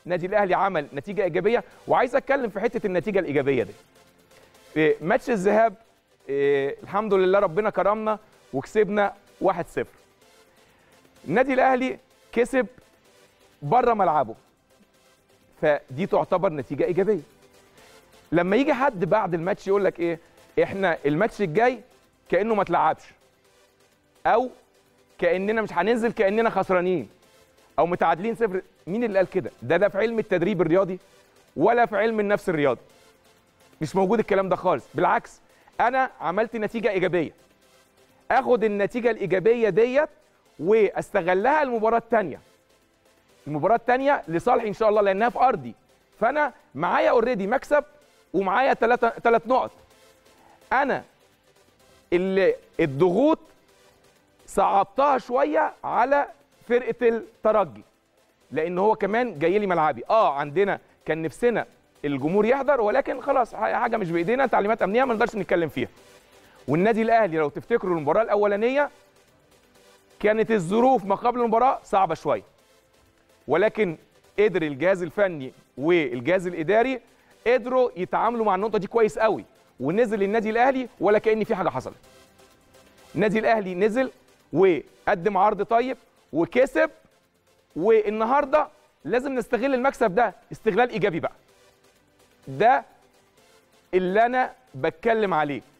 النادي الاهلي عمل نتيجه ايجابيه وعايز اتكلم في حته النتيجه الايجابيه دي في ماتش الذهاب إيه الحمد لله ربنا كرمنا وكسبنا 1-0 النادي الاهلي كسب بره ملعبه فدي تعتبر نتيجه ايجابيه لما يجي حد بعد الماتش يقول لك ايه احنا الماتش الجاي كانه ما اتلعبش او كاننا مش هننزل كاننا خسرانين او متعادلين صفر مين اللي قال كده ده لا في علم التدريب الرياضي ولا في علم النفس الرياضي مش موجود الكلام ده خالص بالعكس انا عملت نتيجه ايجابيه اخد النتيجه الايجابيه ديت واستغلها المباراه الثانيه المباراه الثانيه لصالحي ان شاء الله لانها في ارضي فانا معايا اوريدي مكسب ومعايا ثلاثة ثلاث نقط انا اللي الضغوط صعبتها شويه على فرقه الترجي لان هو كمان جاي لي ملعبي اه عندنا كان نفسنا الجمهور يحضر ولكن خلاص حاجه مش بايدينا تعليمات امنيه ما نقدرش نتكلم فيها والنادي الاهلي لو تفتكروا المباراه الاولانيه كانت الظروف ما قبل المباراه صعبه شويه ولكن قدر الجهاز الفني والجهاز الاداري قدروا يتعاملوا مع النقطه دي كويس قوي ونزل النادي الاهلي ولا كان في حاجه حصلت النادي الاهلي نزل وقدم عرض طيب وكسب والنهارده لازم نستغل المكسب ده استغلال ايجابي بقى ده اللي انا بتكلم عليه